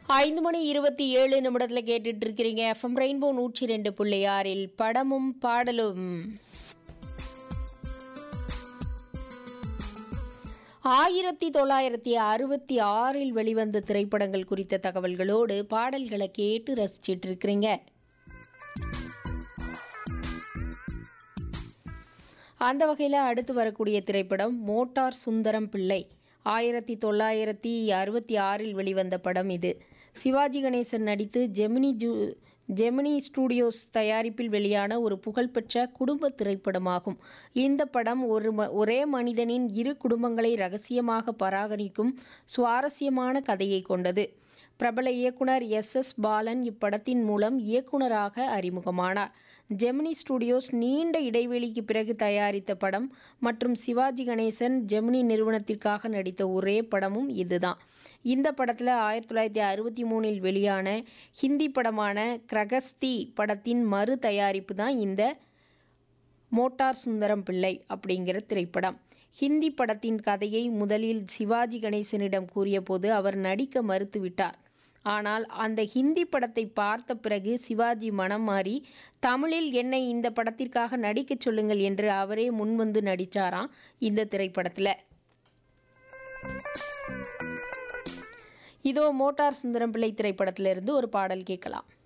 ஐந்து மணி இருபத்தி ஏழு நிமிடத்தில் கேட்டுட்டு இருக்கிறீங்க எஃப்எம் ரெயின்போ நூற்றி ரெண்டு புள்ளி ஆறில் படமும் பாடலும் ஆயிரத்தி தொள்ளாயிரத்தி அறுபத்தி ஆறில் வெளிவந்த திரைப்படங்கள் குறித்த தகவல்களோடு பாடல்களை கேட்டு ரசிச்சிட்டு இருக்கிறீங்க அந்த வகையில் அடுத்து வரக்கூடிய திரைப்படம் மோட்டார் சுந்தரம் பிள்ளை ஆயிரத்தி தொள்ளாயிரத்தி அறுபத்தி ஆறில் வெளிவந்த படம் இது சிவாஜி கணேசன் நடித்து ஜெமினி ஜூ ஜெமினி ஸ்டூடியோஸ் தயாரிப்பில் வெளியான ஒரு புகழ்பெற்ற குடும்ப திரைப்படமாகும் இந்த படம் ஒரு ம ஒரே மனிதனின் இரு குடும்பங்களை ரகசியமாக பராமரிக்கும் சுவாரஸ்யமான கதையை கொண்டது பிரபல இயக்குனர் எஸ் எஸ் பாலன் இப்படத்தின் மூலம் இயக்குனராக அறிமுகமானார் ஜெமினி ஸ்டுடியோஸ் நீண்ட இடைவெளிக்கு பிறகு தயாரித்த படம் மற்றும் சிவாஜி கணேசன் ஜெமினி நிறுவனத்திற்காக நடித்த ஒரே படமும் இதுதான் இந்த படத்தில் ஆயிரத்தி தொள்ளாயிரத்தி அறுபத்தி மூணில் வெளியான ஹிந்தி படமான கிரகஸ்தி படத்தின் மறு தயாரிப்பு தான் இந்த மோட்டார் சுந்தரம் பிள்ளை அப்படிங்கிற திரைப்படம் ஹிந்தி படத்தின் கதையை முதலில் சிவாஜி கணேசனிடம் கூறியபோது அவர் நடிக்க மறுத்துவிட்டார் ஆனால் அந்த ஹிந்தி படத்தை பார்த்த பிறகு சிவாஜி மனம் மாறி தமிழில் என்னை இந்த படத்திற்காக நடிக்கச் சொல்லுங்கள் என்று அவரே முன்வந்து நடித்தாராம் இந்த திரைப்படத்தில் இதோ மோட்டார் சுந்தரம் பிள்ளை திரைப்படத்திலிருந்து ஒரு பாடல் கேட்கலாம்